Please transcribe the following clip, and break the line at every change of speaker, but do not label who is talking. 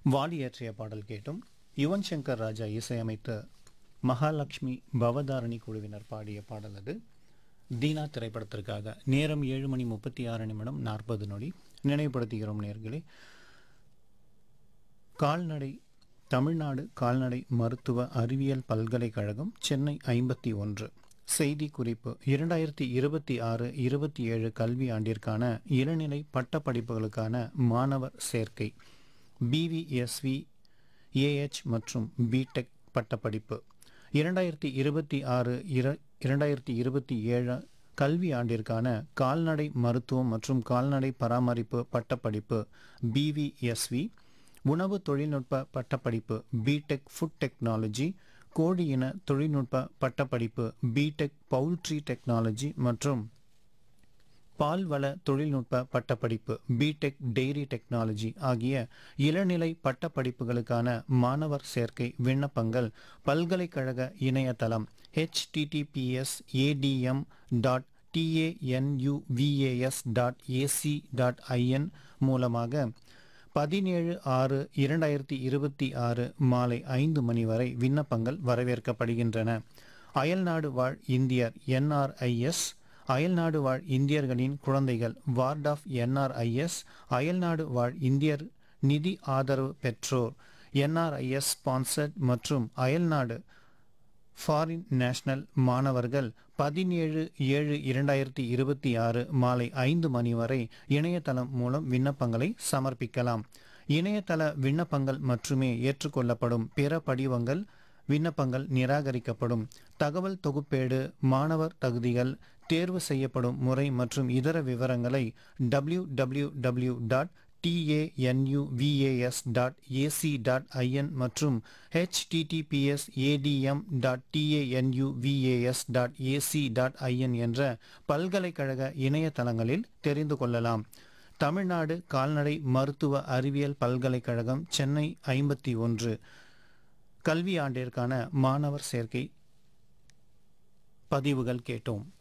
வாலி இயற்றிய பாடல் கேட்டும் யுவன் சங்கர் ராஜா இசையமைத்த மகாலட்சுமி பவதாரணி குழுவினர் பாடிய பாடல் அது தீனா திரைப்படத்திற்காக நேரம் ஏழு மணி முப்பத்தி ஆறு நிமிடம் நாற்பது நொடி நினைவுபடுத்துகிறோம் நேர்களே கால்நடை தமிழ்நாடு கால்நடை மருத்துவ அறிவியல் பல்கலைக்கழகம் சென்னை ஐம்பத்தி ஒன்று செய்தி குறிப்பு இரண்டாயிரத்தி இருபத்தி ஆறு இருபத்தி ஏழு கல்வி ஆண்டிற்கான இளநிலை பட்டப்படிப்புகளுக்கான மாணவர் சேர்க்கை பிவிஎஸ்வி ஏஹெச் மற்றும் பிடெக் பட்டப்படிப்பு இரண்டாயிரத்தி இருபத்தி ஆறு இர இரண்டாயிரத்தி இருபத்தி ஏழு கல்வி ஆண்டிற்கான கால்நடை மருத்துவம் மற்றும் கால்நடை பராமரிப்பு பட்டப்படிப்பு பிவிஎஸ்வி உணவு தொழில்நுட்ப பட்டப்படிப்பு பிடெக் ஃபுட் டெக்னாலஜி கோழி இன தொழில்நுட்ப பட்டப்படிப்பு பிடெக் பவுல்ட்ரி டெக்னாலஜி மற்றும் பால்வள தொழில்நுட்ப பட்டப்படிப்பு பிடெக் டெய்ரி டெக்னாலஜி ஆகிய இளநிலை பட்டப்படிப்புகளுக்கான மாணவர் சேர்க்கை விண்ணப்பங்கள் பல்கலைக்கழக இணையதளம் https ADM dot TANUVAS dot AC dot IN மூலமாக பதினேழு ஆறு இரண்டாயிரத்தி இருபத்தி ஆறு மாலை ஐந்து மணி வரை விண்ணப்பங்கள் வரவேற்கப்படுகின்றன அயல்நாடு வாழ் இந்தியர் என்ஆர்ஐஎஸ் அயல்நாடு வாழ் இந்தியர்களின் குழந்தைகள் வார்ட் ஆஃப் என்ஆர்ஐஎஸ் அயல்நாடு வாழ் இந்தியர் நிதி ஆதரவு பெற்றோர் என்ஆர்ஐஎஸ் ஸ்பான்சர்ட் மற்றும் அயல்நாடு ஃபாரின் நேஷனல் மாணவர்கள் பதினேழு ஏழு இரண்டாயிரத்தி இருபத்தி ஆறு மாலை ஐந்து மணி வரை இணையதளம் மூலம் விண்ணப்பங்களை சமர்ப்பிக்கலாம் இணையதள விண்ணப்பங்கள் மட்டுமே ஏற்றுக்கொள்ளப்படும் பிற படிவங்கள் விண்ணப்பங்கள் நிராகரிக்கப்படும் தகவல் தொகுப்பேடு மாணவர் தகுதிகள் தேர்வு செய்யப்படும் முறை மற்றும் இதர விவரங்களை W W W dot TANUVAS dot AC dot IN மற்றும் HTTPS ADM dot TANUVAS dot AC dot IN என்ற பல்கலைக்கழக இணையதளங்களில் தெரிந்து கொள்ளலாம் தமிழ்நாடு கால்நடை மருத்துவ அறிவியல் பல்கலைக்கழகம் சென்னை ஐம்பத்தி ஒன்று கல்வி ஆண்டிற்கான மாணவர் சேர்க்கை பதிவுகள் கேட்டோம்